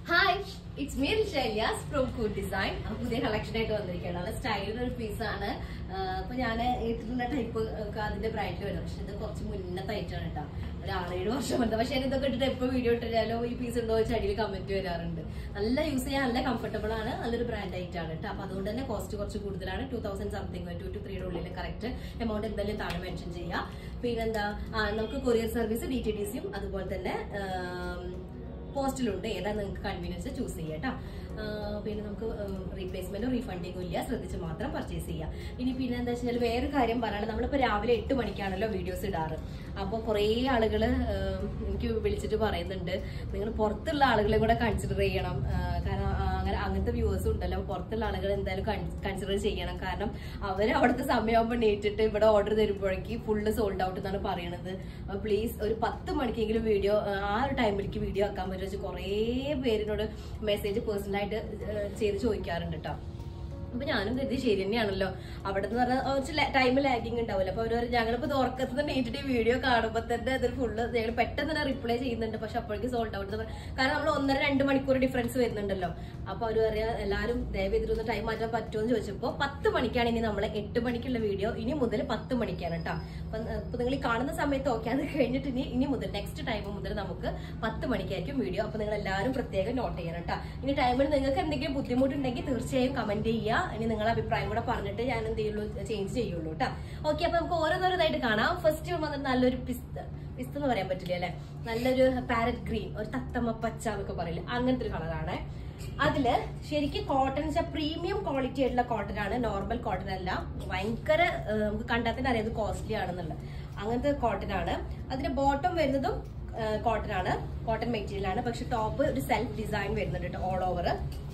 Hi it's me Shailiya's from cool design പുതിയ collection ആയിട്ട് വന്നിരിക്കുകയാണ് നല്ല സ്റ്റൈലിൽ ഒരു പീസാണ് അപ്പൊ ഞാൻ ഇട്ടിട്ടുള്ള ടൈപ്പ് ഒക്കെ അതിന്റെ ബ്രൈഡിൽ വരും പക്ഷെ ഇത് കുറച്ച് മുന്നത്തെ ആയിട്ടാണ് കേട്ടോ ഒരു ആറേഴ് വർഷം ഉണ്ട് പക്ഷെ ഇതൊക്കെ ഇട്ടിട്ട് എപ്പോൾ വീഡിയോ ഇട്ടാലോ ഈ പീസ് ഉണ്ടോ വെച്ച് അടിയിൽ കമന്റ് വരാറുണ്ട് നല്ല യൂസ് ചെയ്യാൻ നല്ല കംഫർട്ടബിൾ ആണ് നല്ലൊരു ബ്രാൻഡ് ആയിട്ടാണ് കേട്ടോ അപ്പൊ അതുകൊണ്ട് തന്നെ കോസ്റ്റ് കുറച്ച് കൂടുതലാണ് two thousand something two two ത്രീയുടെ ഉള്ളിൽ കറക്റ്റ് എമൗണ്ട് എന്തായാലും താഴെ മെൻഷൻ ചെയ്യാം പിന്നെന്താ ആ, നമുക്ക് courier service D T D സിയും അതുപോലെ തന്നെ പോസ്റ്റിലുണ്ട് ഏതാ നിങ്ങൾക്ക് കൺവീനിയൻസ് ചൂസ് ചെയ്യാം കേട്ടോ പിന്നെ നമുക്ക് റീപ്ലേസ്മെന്റോ റീഫണ്ടിങ്ങോ ഇല്ല ശ്രദ്ധിച്ച് മാത്രം പർച്ചേസ് ചെയ്യാം ഇനി പിന്നെ എന്താ വെച്ചാൽ വേറെ കാര്യം പറയാനുള്ളത് നമ്മളിപ്പോൾ രാവിലെ എട്ട് മണിക്കാണല്ലോ വീഡിയോസ് ഇടാറ് അപ്പോൾ കുറേ ആളുകൾ എനിക്ക് വിളിച്ചിട്ട് പറയുന്നുണ്ട് നിങ്ങൾ പുറത്തുള്ള ആളുകളെ കൂടെ കൺസിഡർ ചെയ്യണം ആ, കാരണം ആ, അങ്ങനെ അങ്ങനത്തെ വ്യൂവേഴ്സും ഉണ്ടല്ലോ പുറത്തുള്ള ആളുകൾ എന്തായാലും കൺസിഡർ ചെയ്യണം കാരണം അവർ അവിടുത്തെ സമയമാകുമ്പോൾ നീട്ടിട്ട് ഇവിടെ ഓർഡർ തരുമ്പോഴേക്ക് ഫുള്ള് സോൾഡ് ഔട്ട് എന്നാണ് പറയണത് പ്ലീസ് ഒരു പത്ത് മണിക്കെങ്കിലും വീഡിയോ ആ ഒരു ടൈമിലേക്ക് വീഡിയോ ആക്കാൻ പറ്റും വെച്ച് കുറേ പേരിനോട് മെസ്സേജ് പേഴ്സണലായിട്ട് ചെയ്ത് ചോദിക്കാറുണ്ട് കേട്ടോ അപ്പൊ ഞാനും കരുതി ശരി തന്നെയാണല്ലോ അവിടെ നിന്ന് പറഞ്ഞാൽ കുറച്ച് ടൈം ലാഗിങ് ഉണ്ടാവില്ല അപ്പൊ അവര് ഞങ്ങളിപ്പോ തുറക്കത്ത് തന്നെ നീട്ടിട്ട് വീഡിയോ കാണുമ്പോൾ തന്നെ അതിൽ ഫുള്ള് ഞങ്ങൾ പെട്ടെന്ന് തന്നെ റിപ്ലൈ ചെയ്യുന്നുണ്ട് പക്ഷെ അപ്പോഴേക്ക് സോൾഡ് ഔട്ട് കാരണം നമ്മൾ ഒന്നര രണ്ട് മണിക്കൂർ ഡിഫറൻസ് വരുന്നുണ്ടല്ലോ അപ്പൊ അവര് പറയാ എല്ലാവരും ദയവ് ചെയ്തിരുന്ന് ടൈം മാറ്റാൻ പറ്റുമോ എന്ന് ചോദിച്ചപ്പോൾ പത്ത് മണിക്കാണ് ഇനി നമ്മൾ എട്ട് മണിക്കുള്ള വീഡിയോ ഇനി മുതൽ പത്ത് മണിക്കാണ് കേട്ടോ അപ്പൊ ഇപ്പൊ നിങ്ങൾ ഈ കാണുന്ന സമയത്ത് ഓക്കെ അത് കഴിഞ്ഞിട്ട് ഇനി ഇനി മുതൽ നെക്സ്റ്റ് ടൈം മുതൽ നമുക്ക് പത്ത് മണിക്കായിരിക്കും വീഡിയോ അപ്പൊ നിങ്ങൾ എല്ലാവരും പ്രത്യേകം നോട്ട് ചെയ്യണം കേട്ടോ ഇനി ടൈമിൽ നിങ്ങൾക്ക് എന്തെങ്കിലും ബുദ്ധിമുട്ടുണ്ടെങ്കിൽ തീർച്ചയായും കമന്റ് ചെയ്യുക ഇനി നിങ്ങളുടെ അഭിപ്രായം കൂടെ പറഞ്ഞിട്ട് ഞാൻ എന്ത് ചെയ്യുള്ളൂ ചേഞ്ച് ചെയ്യുള്ളൂ കേട്ടോ ഓക്കെ അപ്പൊ നമുക്ക് ഓരോന്നോരോന്നായിട്ട് കാണാം ഫസ്റ്റ് വന്നിട്ട് നല്ലൊരു പിസ്ത പിസ്ത എന്ന് പറയാൻ പറ്റില്ല അല്ലെ നല്ലൊരു പാരറ്റ് ഗ്രീൻ ഒരു തത്തമ്മ പച്ച എന്നൊക്കെ പറയില്ല അങ്ങനത്തെ ഒരു കളറാണ് അതില് ശരിക്കും കോട്ടൺ വെച്ചാൽ പ്രീമിയം ക്വാളിറ്റി ആയിട്ടുള്ള കോട്ടൺ ആണ് നോർമൽ കോട്ടൺ അല്ല ഭയങ്കര ഏഹ്, നമുക്ക് കണ്ടാൽ തന്നെ അറിയാം ഇത് കോസ്റ്റ്ലി ആണെന്നുള്ളത് അങ്ങനത്തെ കോട്ടൺ ആണ് അതിന്റെ ബോട്ടം വരുന്നതും കോട്ടൺ ആണ് കോട്ടൺ മെറ്റീരിയൽ ആണ് പക്ഷെ ടോപ്പ് ഒരു സെൽഫ് ഡിസൈൻ വരുന്നുണ്ട് കേട്ടോ ഓൾ ഓവർ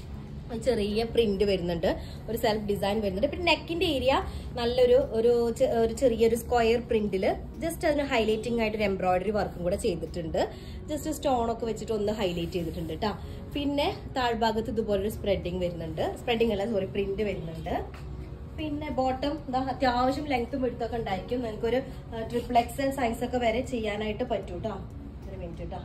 ചെറിയ പ്രിന്റ് വരുന്നുണ്ട് ഒരു സെൽഫ് ഡിസൈൻ വരുന്നുണ്ട് പിന്നെ നെക്കിന്റെ ഏരിയ നല്ലൊരു ഒരു ചെ- ഒരു ചെറിയൊരു സ്ക്വയർ പ്രിന്റിൽ ജസ്റ്റ് അതിന് ഹൈലൈറ്റിംഗ് ആയിട്ട് ഒരു എംബ്രോയിഡറി വർക്കും കൂടെ ചെയ്തിട്ടുണ്ട് ജസ്റ്റ് സ്റ്റോൺ ഒക്കെ വെച്ചിട്ട് ഒന്ന് ഹൈലൈറ്റ് ചെയ്തിട്ടുണ്ട് കേട്ടോ പിന്നെ താഴ്ഭാഗത്ത് ഇതുപോലൊരു സ്പ്രെഡിങ് വരുന്നുണ്ട് സ്പ്രെഡിങ് അല്ല സോറി പ്രിന്റ് വരുന്നുണ്ട് പിന്നെ ബോട്ടം ഇതാ അത്യാവശ്യം ലെങ്ത്തും എടുത്തൊക്കെ ഉണ്ടായിരിക്കും നിങ്ങൾക്കൊരു ട്രിപ്പിൾ എക്സൽ സൈസ് ഒക്കെ വരെ ചെയ്യാനായിട്ട് പറ്റൂ കേട്ടോ ഒരു മിനിറ്റ് കേട്ടോ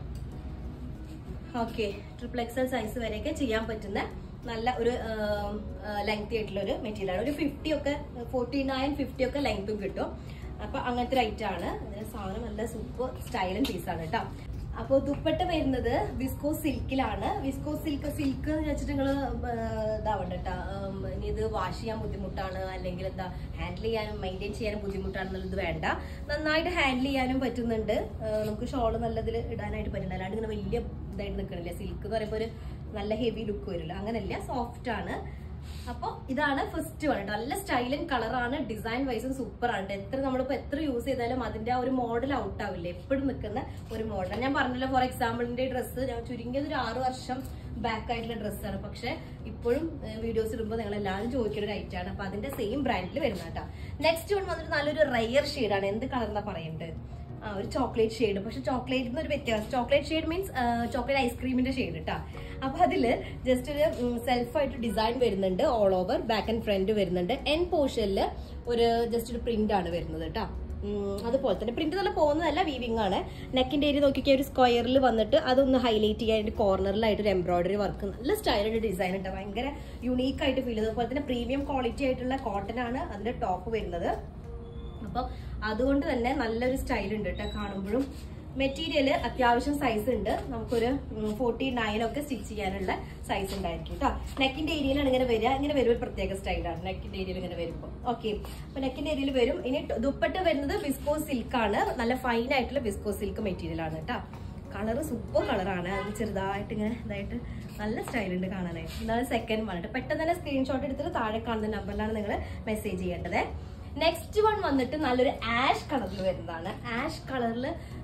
ഓക്കെ ട്രിപ്പിൾ എക്സൽ സൈസ് വരെയൊക്കെ ചെയ്യാൻ പറ്റുന്ന നല്ല ഒരു ലെങ്തി ആയിട്ടുള്ള ഒരു മെറ്റീരിയൽ ആണ് ഒരു ഫിഫ്റ്റി ഒക്കെ ഫോർട്ടി നയൻ ഫിഫ്റ്റി ഒക്കെ ലെങ്ത്തും കിട്ടും അപ്പൊ അങ്ങനത്തെ റൈറ്റ് ആണ് ഇതിന് സാധനം നല്ല സൂപ്പർ സ്റ്റൈലും പീസാണ് കേട്ടോ അപ്പോൾ ദുപ്പട്ട വരുന്നത് വിസ്കോ സിൽക്കിലാണ് വിസ്കോ സിൽക്ക് സിൽക്ക് എന്ന് വെച്ചിട്ട് നിങ്ങൾ ഇതാവണ്ട കേട്ടോ ഉം, ഇനി ഇത് വാഷ് ചെയ്യാൻ ബുദ്ധിമുട്ടാണ് അല്ലെങ്കിൽ എന്താ ഹാൻഡിൽ ചെയ്യാനും മെയിൻറ്റെയിൻ ചെയ്യാനും ബുദ്ധിമുട്ടാണെന്നുള്ളത് വേണ്ട നന്നായിട്ട് ഹാൻഡിൽ ചെയ്യാനും പറ്റുന്നുണ്ട് ആ, നമുക്ക് ഷോള് നല്ലതിൽ ഇടാനായിട്ട് പറ്റുന്നുണ്ട് അല്ലാണ്ട് ഇങ്ങനെ വലിയ ഇതായിട്ട് നിൽക്കണില്ല സിൽക്ക് എന്ന് പറയുമ്പോൾ ഒരു നല്ല ഹെവി ലുക്ക് വരില്ല അങ്ങനെയല്ല സോഫ്റ്റ് ആണ് അപ്പോൾ ഇതാണ് ഫസ്റ്റ് വൺ കേട്ടോ നല്ല സ്റ്റൈലും കളറാണ് ഡിസൈൻ വൈസും സൂപ്പർ ആണ് എത്ര നമ്മളിപ്പോൾ എത്ര യൂസ് ചെയ്താലും അതിന്റെ ആ ഒരു മോഡൽ ഔട്ട് ആവില്ല എപ്പോഴും നിൽക്കുന്ന ഒരു മോഡൽ ഞാൻ പറഞ്ഞല്ലോ ഫോർ എക്സാമ്പിളിന്റെ ഡ്രസ്സ് ഞാൻ ചുരുങ്ങിയത് ഒരു ആറ് വർഷം ബാക്ക് ആയിട്ടുള്ള ഡ്രസ്സാണ് പക്ഷെ ഇപ്പോഴും വീഡിയോസ് ഇടുമ്പോൾ നിങ്ങൾ എല്ലാവരും ചോദിക്കുന്ന ഒരു ഐറ്റം ആണ് അപ്പൊ അതിന്റെ സെയിം ബ്രാൻഡിൽ വരുന്ന കേട്ടോ നെക്സ്റ്റ് വൺ വന്നിട്ട് നല്ലൊരു റയർ ഷെയ്ഡാണ് എന്ത് കളർ എന്നാ പറയുന്നത് ആ ഒരു ചോക്ലേറ്റ് ഷെയ്ഡ് പക്ഷെ ചോക്ലേറ്റിന് ഒരു വ്യത്യാസം ചോക്ലേറ്റ് ഷെയ്ഡ് മീൻസ് ചോക്ലേറ്റ് ഐസ്ക്രീമിന്റെ ഷെയ്ഡ് കേട്ടോ അപ്പൊ അതില് ജസ്റ്റ് ഒരു സെൽഫായിട്ട് ഡിസൈൻ വരുന്നുണ്ട് all over back and front വരുന്നുണ്ട് എൻ പോർഷനിൽ ഒരു ജസ്റ്റ് ഒരു പ്രിന്റ് ആണ് വരുന്നത് കേട്ടോ ഉം, അതുപോലെ തന്നെ പ്രിന്റ് നല്ല പോകുന്നതല്ല വീവിംഗ് ആണ് നെക്കിന്റെ ഏരിയ നോക്കിയൊക്കെ ഒരു സ്ക്വയറിൽ വന്നിട്ട് അതൊന്ന് ഹൈലൈറ്റ് ചെയ്യാൻ അതിന്റെ കോർണറിലായിട്ട് ഒരു എംബ്രോയിഡറി വർക്ക് നല്ല സ്റ്റൈലുള്ള ഡിസൈൻ ഉണ്ട് ഭയങ്കര യുണീക്ക് ആയിട്ട് ഫീൽ ചെയ്തു അതുപോലെ തന്നെ പ്രീമിയം ക്വാളിറ്റി ആയിട്ടുള്ള കോട്ടൺ ആണ് അതിന്റെ ടോപ്പ് വരുന്നത് അപ്പൊ അതുകൊണ്ട് തന്നെ നല്ലൊരു സ്റ്റൈൽ ഉണ്ട് കേട്ടോ കാണുമ്പോഴും മെറ്റീരിയൽ അത്യാവശ്യം സൈസ് ഉണ്ട് നമുക്കൊരു ഫോർട്ടി നയൻ ഒക്കെ സ്റ്റിച്ച് ചെയ്യാനുള്ള സൈസ് ഉണ്ടായിരിക്കും കേട്ടോ നെക്കിന്റെ ഏരിയയിലാണ് ഇങ്ങനെ വരിക ഇങ്ങനെ വരും ഒരു പ്രത്യേക സ്റ്റൈലാണ് നെക്കിന്റെ ഏരിയയിൽ ഇങ്ങനെ വരുമ്പോൾ ഓക്കെ അപ്പൊ നെക്കിന്റെ ഏരിയയിൽ വരും ഇനി ട- ദുപ്പട്ട വരുന്നത് വിസ്കോ സിൽക്ക് ആണ് നല്ല ഫൈൻ ആയിട്ടുള്ള വിസ്കോ സിൽക്ക് മെറ്റീരിയൽ ആണ് കേട്ടോ കളറ് സൂപ്പർ കളറാണ് അത് ചെറുതായിട്ട് ഇങ്ങനെ ഇതായിട്ട് നല്ല സ്റ്റൈൽ ഉണ്ട് കാണാനായിട്ട് ഇതാണ് സെക്കൻഡ് വൺ കേട്ടോ പെട്ടെന്ന് തന്നെ സ്ക്രീൻഷോട്ട് എടുത്തിട്ട് താഴെ കാണുന്ന നമ്പറിലാണ് നിങ്ങൾ മെസ്സേജ് ചെയ്യേണ്ടത് നെക്സ്റ്റ് വൺ വന്നിട്ട് നല്ലൊരു ആഷ് കളറിൽ വരുന്നതാണ് ആഷ് കളറിൽ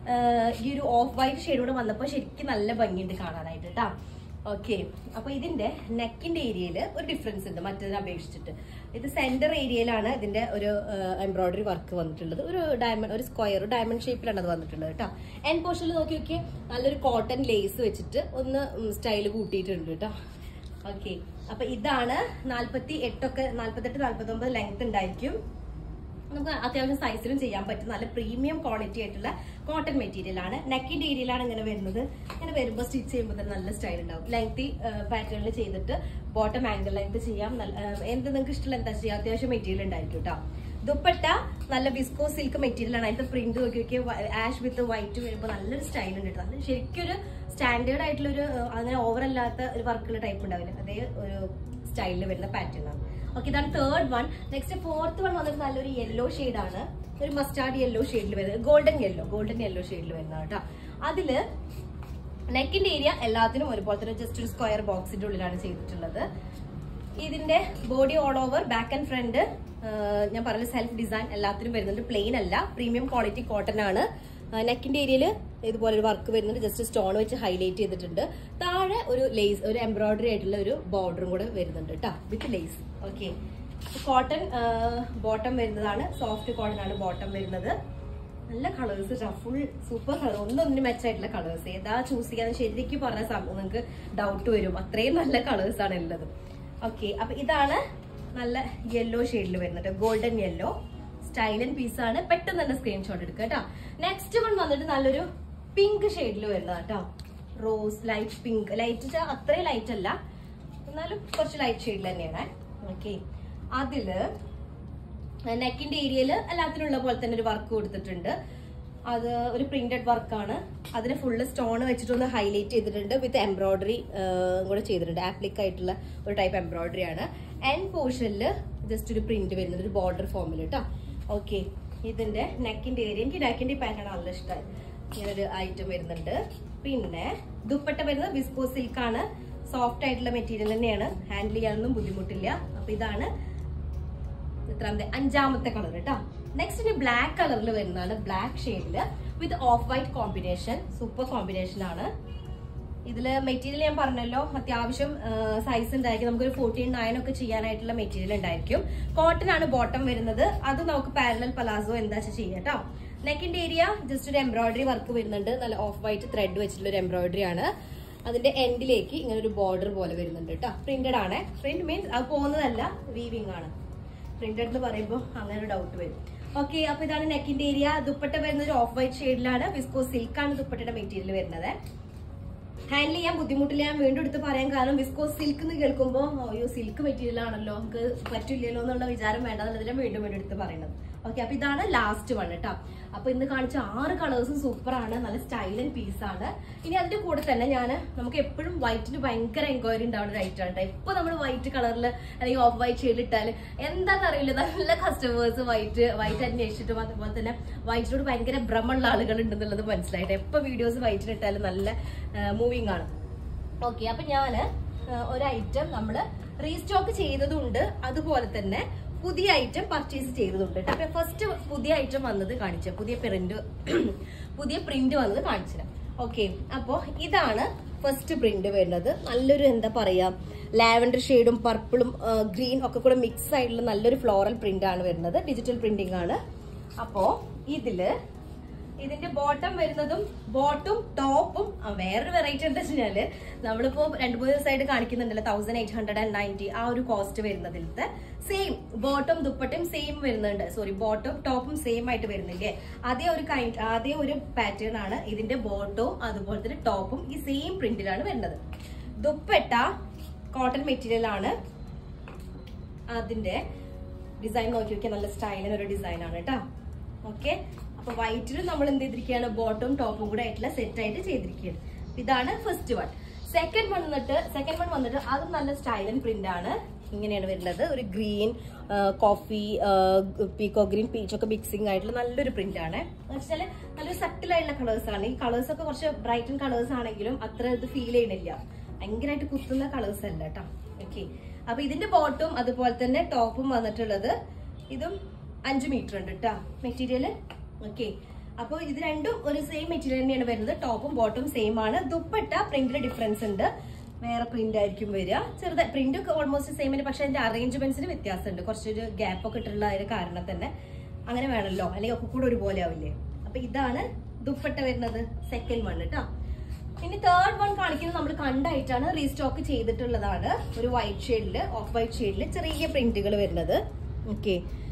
ഈ ഒരു ഓഫ് വൈറ്റ് ഷെയ്ഡ് കൂടെ വന്നപ്പോൾ ശരിക്കും നല്ല ഭംഗിയുണ്ട് കാണാനായിട്ട് കേട്ടോ ഓക്കെ അപ്പൊ ഇതിന്റെ നെക്കിന്റെ ഏരിയയിൽ ഒരു ഡിഫറൻസ് ഉണ്ട് മറ്റേതിനെ അപേക്ഷിച്ചിട്ട് ഇത് സെന്റർ ഏരിയയിലാണ് ഇതിന്റെ ഒരു എംബ്രോയിഡറി വർക്ക് വന്നിട്ടുള്ളത് ഒരു ഡയമണ്ട് ഒരു സ്ക്വയർ ഡയമണ്ട് ഷേപ്പിലാണ് അത് വന്നിട്ടുള്ളത് കേട്ടോ എൻ പോർഷനിൽ നോക്കി നോക്കി നല്ലൊരു കോട്ടൺ ലേസ് വെച്ചിട്ട് ഒന്ന് സ്റ്റൈൽ കൂട്ടിയിട്ടുണ്ട് കേട്ടോ ഓക്കെ അപ്പൊ ഇതാണ് നാല്പത്തി എട്ടൊക്കെ നാല്പത്തെട്ട് നാല്പത്തി ഒമ്പത് ലെങ്ത് ഉണ്ടായിരിക്കും നമുക്ക് അത്യാവശ്യം സൈസിലും ചെയ്യാൻ പറ്റും നല്ല പ്രീമിയം ക്വാളിറ്റി ആയിട്ടുള്ള കോട്ടൺ മെറ്റീരിയൽ ആണ് നെക്കിന്റെ ഏരിയയിലാണ് ഇങ്ങനെ വരുന്നത് ഇങ്ങനെ വരുമ്പോൾ സ്റ്റിച്ച് ചെയ്യുമ്പോൾ തന്നെ നല്ല സ്റ്റൈൽ ഉണ്ടാവും ലെങ്തി പാറ്റേണിൽ ചെയ്തിട്ട് ബോട്ടം ആംഗിൾ ലെങ്ത് ചെയ്യാം നല്ല ആ, എന്ത് നിങ്ങൾക്ക് ഇഷ്ടമുള്ള എന്താ ചെയ്യാം അത്യാവശ്യം മെറ്റീരിയൽ ഉണ്ടായിരിക്കും കേട്ടോ ദുപ്പട്ട നല്ല വിസ്കോ സിൽക്ക് മെറ്റീരിയൽ ആണ് അതിന്റെ പ്രിന്റ് നോക്കി നോക്കി ആഷ് വിത്ത് വൈറ്റ് വരുമ്പോൾ നല്ലൊരു സ്റ്റൈൽ ഉണ്ട് കേട്ടോ നല്ല ശരിക്കും ഒരു സ്റ്റാൻഡേർഡ് ആയിട്ടുള്ള ഒരു ആ, അങ്ങനെ ഓവർ അല്ലാത്ത ഒരു വർക്കുള്ള ടൈപ്പ് ഉണ്ടാവില്ല അതേ ഒരു സ്റ്റൈലിൽ വരുന്ന പാറ്റേൺ ആണ് ഓക്കെ ഇതാണ് third one next fourth one വന്നിട്ട് നല്ലൊരു യെല്ലോ ആണ് ഒരു മസ്റ്റാർഡ് യെല്ലോ ഷെയ്ഡിൽ വരുന്നത് ഗോൾഡൻ യെല്ലോ ഗോൾഡൻ യെല്ലോ ഷെയ്ഡിൽ വരുന്നതാണ് കേട്ടോ അതില് നെക്കിന്റെ ഏരിയ എല്ലാത്തിനും ഒരുപോലെ തന്നെ ജസ്റ്റ് ഒരു സ്ക്വയർ ബോക്സിന്റെ ഉള്ളിലാണ് ചെയ്തിട്ടുള്ളത് ഇതിന്റെ body all over back and front ഞാൻ പറഞ്ഞ സെൽഫ് ഡിസൈൻ എല്ലാത്തിനും വരുന്നുണ്ട് പ്ലെയിൻ അല്ല പ്രീമിയം ക്വാളിറ്റി കോട്ടൺ ആണ് നെക്കിന്റെ ഏരിയയിൽ ഇതുപോലെ ഒരു വർക്ക് വരുന്നുണ്ട് ജസ്റ്റ് സ്റ്റോൺ വെച്ച് ഹൈലൈറ്റ് ചെയ്തിട്ടുണ്ട് താഴെ ഒരു ലേസ് ഒരു എംബ്രോയിഡറി ആയിട്ടുള്ള ഒരു ബോർഡറും കൂടെ വരുന്നുണ്ട് കേട്ടോ with lace okay cotton bottom വരുന്നതാണ് സോഫ്റ്റ് കോട്ടൺ ആണ് ബോട്ടം വരുന്നത് നല്ല കളേഴ്സ് ഫുൾ സൂപ്പർ കളർ ഒന്നൊന്നിന് മെച്ചായിട്ടുള്ള കളേഴ്സ് ഏതാ ചൂസ് ചെയ്യാന്ന് ശരിക്കും പറഞ്ഞ സമയം നിങ്ങൾക്ക് ഡൗട്ട് വരും അത്രയും നല്ല കളേഴ്സ് ആണ് ഉള്ളത് ഓക്കെ അപ്പൊ ഇതാണ് നല്ല യെല്ലോ ഷെയ്ഡിൽ വരുന്നത് ഗോൾഡൻ യെല്ലോ സ്റ്റൈലൻ പീസ് ആണ് പെട്ടെന്ന് തന്നെ സ്ക്രീൻഷോട്ട് എടുക്കുക കേട്ടോ നെക്സ്റ്റ് വൺ വന്നിട്ട് നല്ലൊരു പിങ്ക് ഷെയ്ഡിൽ വരുന്നത് കേട്ടോ റോസ് ലൈറ്റ് പിങ്ക് ലൈറ്റ് അത്രയും ലൈറ്റ് അല്ല എന്നാലും കുറച്ച് ലൈറ്റ് ഷെയ്ഡിൽ തന്നെയാണ് ഓക്കെ അതില് നെക്കിന്റെ ഏരിയയിൽ എല്ലാത്തിനുള്ള പോലെ തന്നെ ഒരു വർക്ക് കൊടുത്തിട്ടുണ്ട് അത് ഒരു പ്രിന്റഡ് വർക്കാണ് അതിന് ഫുള്ള് സ്റ്റോൺ വെച്ചിട്ടൊന്ന് ഹൈലൈറ്റ് ചെയ്തിട്ടുണ്ട് വിത്ത് എംബ്രോയിഡറി കൂടെ ചെയ്തിട്ടുണ്ട് ആപ്ലിക് ആയിട്ടുള്ള ഒരു ടൈപ്പ് എംബ്രോയിഡറി ആണ് എൻഡ് പോർഷനിൽ ജസ്റ്റ് ഒരു പ്രിന്റ് വരുന്നത് ഒരു ബോർഡർ ഫോമിൽ കേട്ടോ ഓക്കെ ഇതിന്റെ നെക്കിന്റെ ഏരിയ എനിക്ക് നെക്കിന്റെ പാറ്റാണ് നല്ല ഇഷ്ടമായി ഇങ്ങനൊരു ഐറ്റം വരുന്നുണ്ട് പിന്നെ ദുപ്പട്ട വരുന്നത് വിസ്കോ സിൽക്ക് ആണ് സോഫ്റ്റ് ആയിട്ടുള്ള മെറ്റീരിയൽ തന്നെയാണ് ഹാൻഡിൽ ചെയ്യാനൊന്നും ബുദ്ധിമുട്ടില്ല അപ്പൊ ഇതാണ് എത്രാമത്തെ അഞ്ചാമത്തെ കളർ കേട്ടോ നെക്സ്റ്റ് ഇനി ബ്ലാക്ക് കളറിൽ വരുന്നതാണ് ബ്ലാക്ക് ഷെയ്ഡില് with off white combination super combination ആണ് ഇതില് മെറ്റീരിയൽ ഞാൻ പറഞ്ഞല്ലോ അത്യാവശ്യം സൈസ് ഉണ്ടായിരിക്കും നമുക്കൊരു ഫോർട്ടീൻ നയൻ ഒക്കെ ചെയ്യാനായിട്ടുള്ള മെറ്റീരിയൽ ഉണ്ടായിരിക്കും കോട്ടൺ ആണ് ബോട്ടം വരുന്നത് അത് നമുക്ക് പാരലൽ പലാസോ എന്താ വെച്ചാൽ ചെയ്യാം കേട്ടോ നെക്കിന്റെ ഏരിയ ജസ്റ്റ് ഒരു എംബ്രോയിഡറി വർക്ക് വരുന്നുണ്ട് നല്ല ഓഫ് വൈറ്റ് ത്രെഡ് വെച്ചിട്ടുള്ള ഒരു എംബ്രോയിഡറി ആണ് അതിന്റെ എൻഡിലേക്ക് ഇങ്ങനെ ഒരു ബോർഡർ പോലെ വരുന്നുണ്ട് കേട്ടോ പ്രിന്റഡ് ആണ് പ്രിന്റ് മീൻസ് അത് പോകുന്നതല്ല വീവിംഗ് ആണ് പ്രിന്റഡ് എന്ന് പറയുമ്പോൾ അങ്ങനെ ഒരു ഡൗട്ട് വരും ഓക്കെ അപ്പൊ ഇതാണ് നെക്കിന്റെ ഏരിയ ദുപ്പട്ട വരുന്നത് ഒരു ഓഫ് വൈറ്റ് ഷെയ്ഡിലാണ് വിസ്കോ സിൽക്ക് ആണ് ദുപ്പട്ടയുടെ മെറ്റീരിയൽ വരുന്നത് ഹാൻഡിൽ ചെയ്യാൻ ബുദ്ധിമുട്ടില്ല ഞാൻ വീണ്ടും എടുത്ത് പറയാൻ കാരണം വിസ്കോ സിൽക്ക് എന്ന് കേൾക്കുമ്പോൾ അയ്യോ സിൽക്ക് മെറ്റീരിയൽ ആണല്ലോ നമുക്ക് പറ്റില്ലല്ലോ എന്നുള്ള വിചാരം വേണ്ട എന്നുള്ളതിനെ വീണ്ടും വീണ്ടും എടുത്ത് പറയുന്നത് ഓക്കെ അപ്പൊ ഇതാണ് ലാസ്റ്റ് വൺ കേട്ടോ അപ്പൊ ഇന്ന് കാണിച്ച ആറ് കളേഴ്സും സൂപ്പർ ആണ് നല്ല സ്റ്റൈലൻ പീസ് ആണ് ഇനി അതിന്റെ കൂടെ തന്നെ ഞാൻ നമുക്ക് എപ്പോഴും വൈറ്റിന് ഭയങ്കര എൻക്വയറി ഉണ്ടാവുന്ന ഒരു ഐറ്റം ആണ് ഇപ്പൊ നമ്മൾ വൈറ്റ് കളറിൽ അല്ലെങ്കിൽ ഓഫ് വൈറ്റ് ഷെയ്ഡ് ഇട്ടാൽ എന്താണെന്ന് അറിയില്ല നല്ല കസ്റ്റമേഴ്സ് വൈറ്റ് വൈറ്റ് അന്വേഷിച്ചിട്ടും അതുപോലെ തന്നെ വൈറ്റിനോട് ഭയങ്കര ഭ്രമമുള്ള ആളുകൾ ഉണ്ടെന്നുള്ളത് മനസ്സിലായിട്ട് എപ്പോ വീഡിയോസ് വൈറ്റിന് ഇട്ടാലും നല്ല മൂവിങ് ആണ് ഓക്കെ അപ്പൊ ഞാന് ആ, ഒരു ഐറ്റം നമ്മൾ റീസ്റ്റോക്ക് ചെയ്തതുണ്ട് അതുപോലെ തന്നെ പുതിയ ഐറ്റം പർച്ചേസ് ചെയ്തതുണ്ട് ട്ടോ. അപ്പൊ ഫസ്റ്റ് പുതിയ ഐറ്റം വന്നത് കാണിച്ചു പുതിയ പ്രിന്റ് പുതിയ പ്രിന്റ് വന്നത് കാണിച്ചു ഓക്കെ അപ്പോ ഇതാണ് ഫസ്റ്റ് പ്രിന്റ് വരുന്നത് നല്ലൊരു എന്താ പറയാ ലാവൻഡർ ഷെയ്ഡും പർപ്പിളും ഗ്രീൻ ഒക്കെ കൂടെ മിക്സ് ആയിട്ടുള്ള നല്ലൊരു ഫ്ലോറൽ പ്രിന്റ് ആണ് വരുന്നത് ഡിജിറ്റൽ പ്രിന്റിംഗ് ആണ് അപ്പോ ഇതില് ഇതിന്റെ ബോട്ടം വരുന്നതും ബോട്ടും ടോപ്പും ആ, വേറൊരു വെറൈറ്റി എന്താ വെച്ചാല് നമ്മളിപ്പോ രണ്ടു മൂന്ന് ദിവസമായിട്ട് കാണിക്കുന്നുണ്ടല്ലോ thousand eight hundred and ninety ആ ഒരു കോസ്റ്റ് വരുന്നതിലത്തെ സെയിം ബോട്ടം ദുപ്പട്ടയും സെയിം വരുന്നുണ്ട് സോറി ബോട്ടം ടോപ്പും സെയിം ആയിട്ട് വരുന്നില്ലേ അതേ ഒരു കൈൻഡ് അതേ ഒരു പാറ്റേൺ ആണ് ഇതിന്റെ ബോട്ടവും അതുപോലെ തന്നെ ടോപ്പും ഈ സെയിം പ്രിന്റിലാണ് വരുന്നത് ദുപ്പട്ട കോട്ടൺ മെറ്റീരിയൽ ആണ് അതിന്റെ ഡിസൈൻ നോക്കി നോക്കിയാൽ നല്ല സ്റ്റൈലിന് ഒരു ഡിസൈൻ ആണ് കേട്ടോ ഓക്കെ അപ്പൊ വൈറ്റിൽ നമ്മൾ എന്ത് ചെയ്തിരിക്കുകയാണ് ബോട്ടും ടോപ്പും കൂടെ ആയിട്ടുള്ള സെറ്റ് ആയിട്ട് ചെയ്തിരിക്കുകയാണ് അപ്പൊ ഇതാണ് ഫസ്റ്റ് വൺ സെക്കൻഡ് വൺ വന്നിട്ട് സെക്കൻഡ് വൺ വന്നിട്ട് അതും നല്ല സ്റ്റൈലൻ പ്രിന്റ് ആണ് ഇങ്ങനെയാണ് വരുന്നത് ഒരു green coffee peacock green peach ഒക്കെ മിക്സിംഗ് ആയിട്ടുള്ള നല്ലൊരു പ്രിന്റ് ആണ് എന്ന് വെച്ചാല് നല്ലൊരു സട്ടിൽ ആയിട്ടുള്ള കളേഴ്സ് ആണ് ഈ കളേഴ്സ് ഒക്കെ കുറച്ച് ബ്രൈറ്റൻ കളേഴ്സ് ആണെങ്കിലും അത്ര ഇത് ഫീൽ ചെയ്യണില്ല ഭയങ്കരമായിട്ട് കുത്തുന്ന കളേഴ്സ് അല്ല കേട്ടോ ഓക്കെ അപ്പൊ ഇതിന്റെ ബോട്ടും അതുപോലെ തന്നെ ടോപ്പും വന്നിട്ടുള്ളത് ഇതും അഞ്ച് മീറ്റർ ഉണ്ട് കേട്ടോ മെറ്റീരിയൽ ഓക്കെ അപ്പോൾ ഇത് രണ്ടും ഒരു സെയിം മെറ്റീരിയൽ തന്നെയാണ് വരുന്നത് ടോപ്പും ബോട്ടും സെയിം ആണ് ദുപ്പട്ട പ്രിന്റിൽ ഡിഫറൻസ് ഉണ്ട് വേറെ പ്രിന്റ് ആയിരിക്കും വരിക ചെറുതായി പ്രിന്റ് ഒക്കെ ഓൾമോസ്റ്റ് സെയിം ആണ് പക്ഷെ അതിന്റെ അറേഞ്ച്മെന്റ്സിന് വ്യത്യാസമുണ്ട് കുറച്ചൊരു ഗ്യാപ്പ് ഒക്കെ ഇട്ടുള്ള അതിന്റെ കാരണം തന്നെ അങ്ങനെ വേണമല്ലോ അല്ലെങ്കിൽ ഒക്കെ കൂടെ ഒരുപോലെ ആവില്ലേ അപ്പൊ ഇതാണ് ദുപ്പട്ട വരുന്നത് സെക്കൻഡ് വൺ കേട്ടോ ഇനി തേർഡ് വൺ കാണിക്കുന്നത് നമ്മൾ കണ്ടായിട്ടാണ് റീസ്റ്റോക്ക് ചെയ്തിട്ടുള്ളതാണ് ഒരു വൈറ്റ് ഷെയ്ഡില് ഓഫ് വൈറ്റ് ഷെയ്ഡില് ചെറിയ പ്രിന്റുകൾ വരുന്നത് ഓക്കെ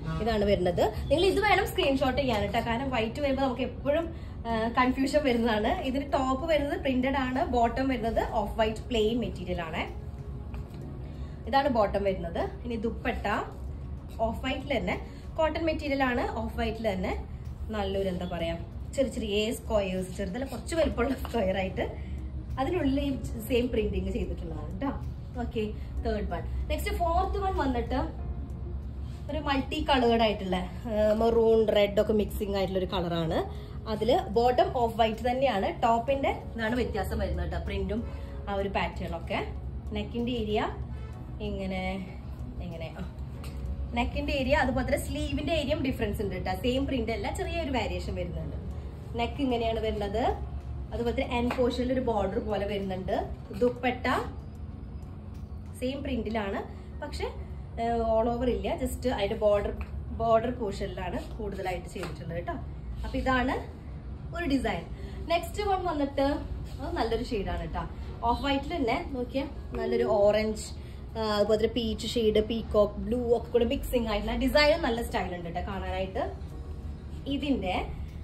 ഇതാണ് വരുന്നത് നിങ്ങൾ ഇത് വേണം സ്ക്രീൻഷോട്ട് ചെയ്യാൻ കേട്ടോ കാരണം വൈറ്റ് വരുമ്പോൾ നമുക്ക് എപ്പോഴും കൺഫ്യൂഷൻ വരുന്നതാണ് ഇതിന് ടോപ്പ് വരുന്നത് പ്രിന്റഡ് ആണ് ബോട്ടം വരുന്നത് ഓഫ് വൈറ്റ് പ്ലെയിൻ മെറ്റീരിയൽ ആണ് ഇതാണ് ബോട്ടം വരുന്നത് ഇനി ദുപ്പട്ട ഓഫ് വൈറ്റിൽ തന്നെ കോട്ടൺ മെറ്റീരിയൽ ആണ് ഓഫ് വൈറ്റിൽ തന്നെ നല്ലൊരു എന്താ പറയാ ചെറിയ ചെറിയ സ്ക്വയേഴ്സ് ചെറുതല്ല കുറച്ച് വലുപ്പമുള്ള സ്ക്വയർ ആയിട്ട് അതിനുള്ളിൽ ഈ സെയിം പ്രിന്റിങ് ചെയ്തിട്ടുള്ളതാണ് കേട്ടോ okay third one next fourth one വന്നിട്ട് ഒരു മൾട്ടി കളേർഡ് ആയിട്ടുള്ള മെറൂൺ റെഡ് ഒക്കെ മിക്സിംഗ് ആയിട്ടുള്ള ഒരു കളറാണ് അതില് ബോട്ടം ഓഫ് വൈറ്റ് തന്നെയാണ് ടോപ്പിന്റെ ഇതാണ് വ്യത്യാസം വരുന്നത് കേട്ടോ പ്രിന്റും ആ ഒരു പാറ്റേൺ ഒക്കെ നെക്കിന്റെ ഏരിയ ഇങ്ങനെ ഇങ്ങനെ നെക്കിന്റെ ഏരിയ അതുപോലെ തന്നെ സ്ലീവിന്റെ ഏരിയയും ഡിഫറൻസ് ഉണ്ട് കേട്ടോ സെയിം പ്രിന്റ് അല്ല ചെറിയൊരു വേരിയേഷൻ വരുന്നുണ്ട് നെക്ക് ഇങ്ങനെയാണ് വരുന്നത് അതുപോലെ തന്നെ എൻ പോർഷനിൽ ഒരു ബോർഡർ പോലെ വരുന്നുണ്ട് ദുപ്പട്ട സെയിം പ്രിന്റിലാണ് പക്ഷെ ഓൾ ഓവർ ഇല്ല ജസ്റ്റ് അതിന്റെ ബോർഡർ ബോർഡർ പോർഷനിലാണ് കൂടുതലായിട്ട് ചെയ്തിട്ടുള്ളത് കേട്ടോ അപ്പൊ ഇതാണ് ഒരു ഡിസൈൻ നെക്സ്റ്റ് വൺ വന്നിട്ട് അത് നല്ലൊരു ഷെയ്ഡാണ് കേട്ടോ ഓഫ് വൈറ്റിൽ തന്നെ നോക്കിയാൽ നല്ലൊരു ഓറഞ്ച് അതുപോലെ തന്നെ പീച്ച് ഷെയ്ഡ് പീകോക്ക് ബ്ലൂ ഒക്കെ കൂടെ മിക്സിംഗ് ആയിട്ടുള്ള ഡിസൈനും നല്ല സ്റ്റൈൽ ഉണ്ട് കേട്ടോ കാണാനായിട്ട് ഇതിന്റെ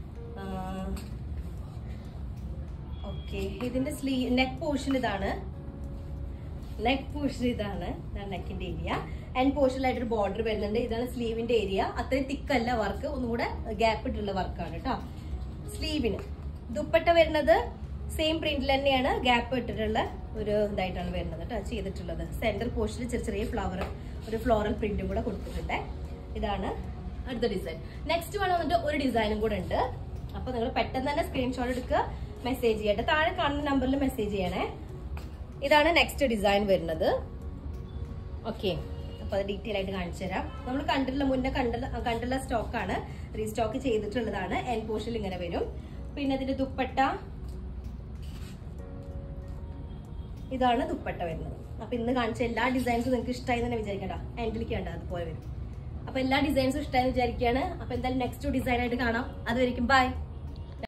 ഓക്കെ ഇതിന്റെ സ്ലീ നെക്ക് പോർഷൻ ഇതാണ് നെക്ക് പോർഷൻ ഇതാണ് നെക്കിന്റെ ഏരിയ ആൻഡ് പോർഷനിലായിട്ട് ഒരു ബോർഡർ വരുന്നുണ്ട് ഇതാണ് സ്ലീവിന്റെ ഏരിയ അത്രയും തിക്കല്ല വർക്ക് ഒന്നുകൂടെ ഗ്യാപ്പ് ഇട്ടുള്ള വർക്കാണ് കേട്ടോ സ്ലീവിന് ദുപ്പട്ട വരുന്നത് സെയിം പ്രിന്റിൽ തന്നെയാണ് ഗ്യാപ്പ് ഇട്ടിട്ടുള്ള ഒരു ഇതായിട്ടാണ് വരുന്നത് കേട്ടോ ചെയ്തിട്ടുള്ളത് സെന്റർ പോർഷനിൽ ചെറിയ ചെറിയ ഫ്ലവർ ഒരു ഫ്ലോറൽ പ്രിന്റും കൂടെ കൊടുത്തിട്ടുണ്ട് ഇതാണ് അടുത്ത ഡിസൈൻ നെക്സ്റ്റ് വൺ വന്നിട്ട് ഒരു ഡിസൈനും കൂടെ ഉണ്ട് അപ്പൊ നിങ്ങൾ പെട്ടെന്ന് തന്നെ സ്ക്രീൻഷോട്ട് എടുക്കുക മെസ്സേജ് ചെയ്യട്ടെ താഴെ കാണുന്ന നമ്പറിൽ മെസ്സേജ് ചെയ്യണേ ഇതാണ് നെക്സ്റ്റ് ഡിസൈൻ വരുന്നത് ഓക്കെ അപ്പൊ അത് ഡീറ്റെയിൽ ആയിട്ട് കാണിച്ചു തരാം നമ്മൾ കണ്ടിട്ടുള്ള മുന്നേ കണ്ടുള്ള കണ്ടുള്ള സ്റ്റോക്കാണ് റീസ്റ്റോക്ക് ചെയ്തിട്ടുള്ളതാണ് എൻ പോർഷനിൽ ഇങ്ങനെ വരും പിന്നെ ഇതിന്റെ ദുപ്പട്ട ഇതാണ് ദുപ്പട്ട വരുന്നത് അപ്പൊ ഇന്ന് കാണിച്ച എല്ലാ ഡിസൈൻസും നിങ്ങൾക്ക് ഇഷ്ടമായി തന്നെ വിചാരിക്കണ്ട എൻഡിലേക്ക് വേണ്ട അതുപോലെ വരും അപ്പൊ എല്ലാ ഡിസൈൻസും ഇഷ്ടമായി വിചാരിക്കുകയാണ് അപ്പൊ എന്തായാലും നെക്സ്റ്റ് ഡിസൈൻ ആയിട്ട് കാണാം അതുവരെയും ബൈ